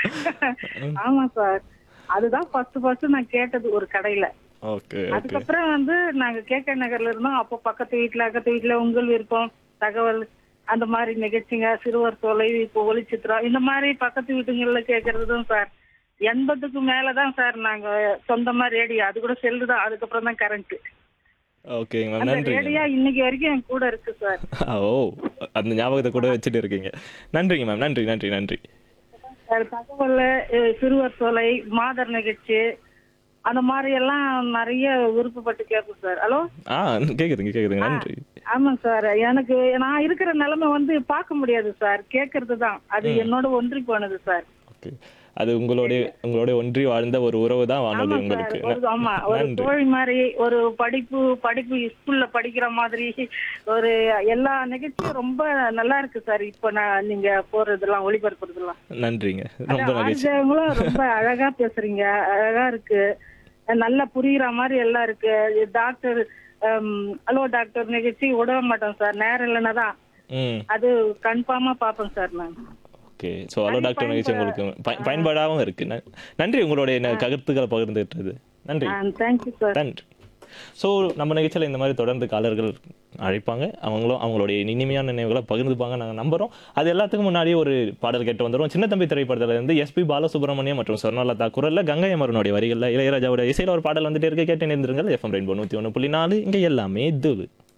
ஆமா சார் அதுதான் first first நான் கேட்டது ஒரு கடையில ஓகே ஓகே அதுக்கப்புறம் வந்து நாங்க கேகே நகர்ல இருந்தோம் அப்போ பக்கத்து வீட்டுல அக்கத்து வீட்டுல உங்கள் விருப்பம் தகவல் அந்த மாதிரி நிகழ்ச்சிங்க சிறுவர் தொலை இப்போ ஒளிச்சித்திரம் இந்த மாதிரி பக்கத்து வீட்டுங்கள்ல கேட்கறதும் சார் எண்பதுக்கு மேலதான் சார் நாங்க சொந்தமா ரேடியோ அது கூட செல்லு தான் அதுக்கப்புறம் தான் கரண்ட் ஓகேங்க மேம் அந்த நன்றிங்க ரேடியோ இன்னைக்கு வரைக்கும் என் கூட இருக்கு சார் ஓ அந்த ஞாபகத்தை கூட வச்சுட்டு இருக்கீங்க நன்றிங்க மேம் நன்றி நன்றி நன்றி சார் தகவல் அஹ், சிறுவர் தொலை மாதர் நிகழ்ச்சி அந்த மாதிரி எல்லாம் நிறைய விருப்பப்பட்டு கேட்போம் சார் ஹலோ ஆ கேக்குதுங்க கேக்குதுங்க நன்றி ஆமாங்க சார் எனக்கு நான் இருக்கிற நிலைமை வந்து பார்க்க முடியாது சார் கேட்கறது தான் அது என்னோட ஒன்றி போனது சார் ஓகே அது உங்களுடைய உங்களோட ஒன்றி வாழ்ந்த ஒரு உறவு தான் வானொலி ஆமா சார் உங்களுக்கு ஒரு ஆமா ஒரு நன்றி தோழி மாதிரி ஒரு படிப்பு படிப்பு ஸ்கூல்ல படிக்கிற மாதிரி ஒரு எல்லா நிகழ்ச்சியும் ரொம்ப நல்லா இருக்கு சார் இப்ப நான் நீங்க போறதெல்லாம் ஒளிபரப்புறதெல்லாம் நன்றிங்க ரொம்ப மகிழ்ச்சி ஆர்ஜவங்களும் ரொம்ப அழகா பேசுறீங்க அழகா இருக்கு நல்லா புரியுற மாதிரி எல்லாம் இருக்கு டாக்டர் ஹலோ டாக்டர் நிகழ்ச்சி விட மாட்டோம் சார் நேரம் இல்லைன்னா தான் ம் அது கன்ஃபார்மா பாப்பேன் சார் நான் ஓகே ஸோ ஹலோ டாக்டர் நிகழ்ச்சி உங்களுக்கு பய- பயன்பாடாகவும் இருக்கு ந- நன்றி உங்களுடைய ந- கருத்துக்களை பகிர்ந்துட்டது நன்றி தேங்க்யூ சார் நன்றி ஸோ நம்ம நிகழ்ச்சியில் இந்த மாதிரி தொடர்ந்து காலர்கள் அழைப்பாங்க அவங்களும் அவங்களுடைய இனிமையான நினைவுகளை பகிர்ந்துப்பாங்க நாங்கள் நம்புறோம் அது எல்லாத்துக்கும் முன்னாடியே ஒரு பாடல் கேட்டு வந்துடும் சின்ன தம்பி திரைப்படத்துல இருந்து எஸ்பி பாலசுப்ரமணியம் மற்றும் சொர்ணலதா குரல்ல கங்கை அமரனுடைய வரிகளில் இளையராஜாவோட இசையில் ஒரு பாடல் வந்துட்டு இருக்கு கேட்டு நேர்ந்துருங்கள் எஃப்எம் ரெயின்போ நூற்றி ஒன்று புள்ளி நாலு இங்கே எல்லாமே துளு